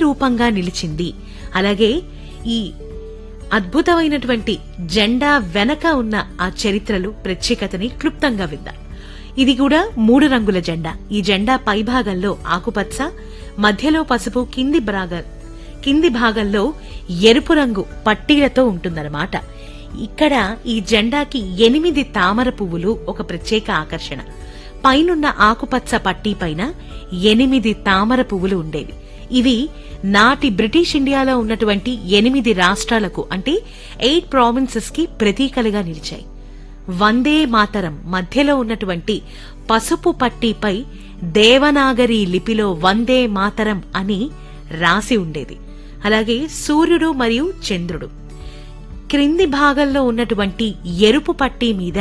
ప్రతిరూపంగా నిలిచింది అలాగే ఈ అద్భుతమైనటువంటి జెండా వెనక ఉన్న ఆ చరిత్రలు ప్రత్యేకతని క్లుప్తంగా విద్దాం ఇది కూడా మూడు రంగుల జెండా ఈ జెండా పైభాగంలో ఆకుపచ్చ మధ్యలో పసుపు కింది భాగ కింది భాగంలో ఎరుపు రంగు పట్టీలతో ఉంటుందన్నమాట ఇక్కడ ఈ జెండాకి ఎనిమిది తామర పువ్వులు ఒక ప్రత్యేక ఆకర్షణ పైనున్న ఆకుపచ్చ పట్టీ పైన ఎనిమిది తామర పువ్వులు ఉండేవి ఇవి నాటి బ్రిటిష్ ఇండియాలో ఉన్నటువంటి ఎనిమిది రాష్ట్రాలకు అంటే ఎయిట్ ప్రావిన్సెస్ కి ప్రతీకలుగా నిలిచాయి వందే మాతరం మధ్యలో ఉన్నటువంటి పసుపు పట్టీపై దేవనాగరి లిపిలో వందే మాతరం అని రాసి ఉండేది అలాగే సూర్యుడు మరియు చంద్రుడు క్రింది భాగంలో ఉన్నటువంటి ఎరుపు పట్టీ మీద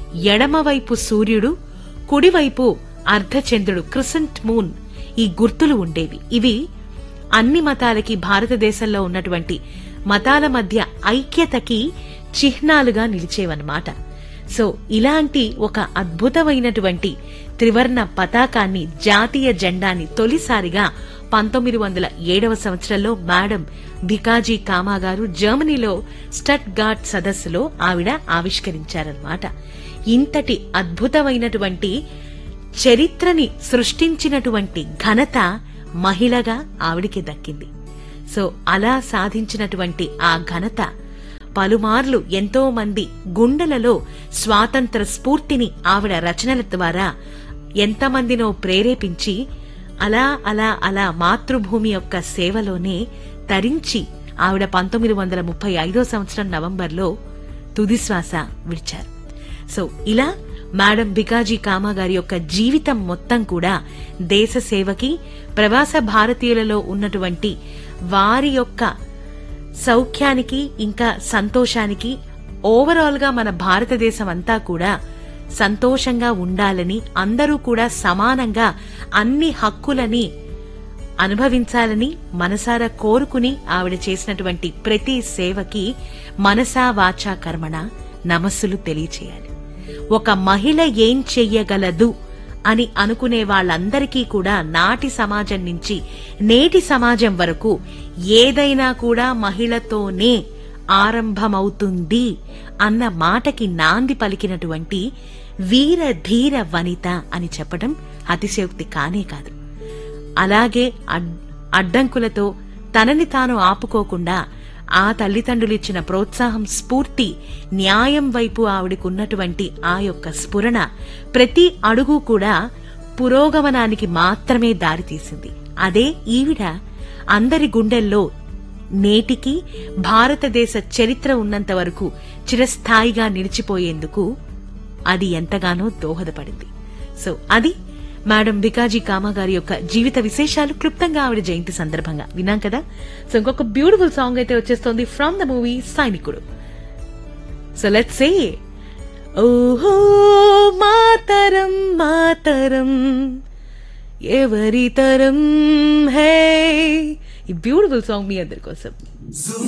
ఎడమవైపు సూర్యుడు కుడివైపు అర్ధచంద్రుడు క్రిసెంట్ మూన్ ఈ గుర్తులు ఉండేవి ఇవి అన్ని మతాలకి భారతదేశంలో ఉన్నటువంటి మతాల మధ్య ఐక్యతకి చిహ్నాలుగా నిలిచేవన్నమాట సో ఇలాంటి ఒక అద్భుతమైనటువంటి త్రివర్ణ పతాకాన్ని జాతీయ జెండాని తొలిసారిగా పంతొమ్మిది వందల ఏడవ సంవత్సరంలో మేడం భికాజీ కామా గారు జర్మనీలో స్టట్ గార్డ్ సదస్సులో ఆవిడ ఆవిష్కరించారన్నమాట ఇంతటి అద్భుతమైనటువంటి చరిత్రని సృష్టించినటువంటి ఘనత మహిళగా ఆవిడికి దక్కింది సో అలా సాధించినటువంటి ఆ ఘనత పలుమార్లు ఎంతో మంది గుండెలలో స్వాతంత్ర స్ఫూర్తిని ఆవిడ రచనల ద్వారా ఎంతమందినో ప్రేరేపించి అలా అలా అలా మాతృభూమి యొక్క సేవలోనే తరించి ఆవిడ పంతొమ్మిది వందల ముప్పై ఐదో సంవత్సరం నవంబర్లో తుదిశ్వాస విడిచారు సో ఇలా మేడం బికాజీ కామా గారి యొక్క జీవితం మొత్తం కూడా దేశ సేవకి ప్రవాస భారతీయులలో ఉన్నటువంటి వారి యొక్క సౌఖ్యానికి ఇంకా సంతోషానికి ఓవరాల్ గా మన భారతదేశం అంతా కూడా సంతోషంగా ఉండాలని అందరూ కూడా సమానంగా అన్ని హక్కులని అనుభవించాలని మనసారా కోరుకుని ఆవిడ చేసినటువంటి ప్రతి సేవకి మనసా వాచా కర్మణ నమస్సులు తెలియచేయాలి ఒక మహిళ ఏం చెయ్యగలదు అని అనుకునే వాళ్ళందరికీ కూడా నాటి సమాజం నుంచి నేటి సమాజం వరకు ఏదైనా కూడా మహిళతోనే ఆరంభమవుతుంది అన్న మాటకి నాంది పలికినటువంటి వీర ధీర వనిత అని చెప్పడం అతిశయోక్తి కానే కాదు అలాగే అడ్- అడ్డంకులతో తనని తాను ఆపుకోకుండా ఆ తల్లిదండ్రులు ఇచ్చిన ప్రోత్సాహం స్ఫూర్తి న్యాయం వైపు ఆవిడకున్నటువంటి ఆ యొక్క స్ఫురణ ప్రతి అడుగు కూడా పురోగమనానికి మాత్రమే దారితీసింది అదే ఈవిడ అందరి గుండెల్లో నేటికి భారతదేశ చరిత్ర ఉన్నంత వరకు చిరస్థాయిగా నిలిచిపోయేందుకు అది ఎంతగానో దోహదపడింది సో అది మేడం బికాజీ కామా గారి యొక్క జీవిత విశేషాలు క్లుప్తంగా ఆవిడ జయంతి సందర్భంగా విన్నాం కదా సో ఇంకొక బ్యూటిఫుల్ సాంగ్ అయితే వచ్చేస్తోంది from the movie Sainikudu so let's say ఓహో మాతరం మాతరం ఎవరి తరం హే ఈ బ్యూటిఫుల్ సాంగ్ మీ అందరి కోసం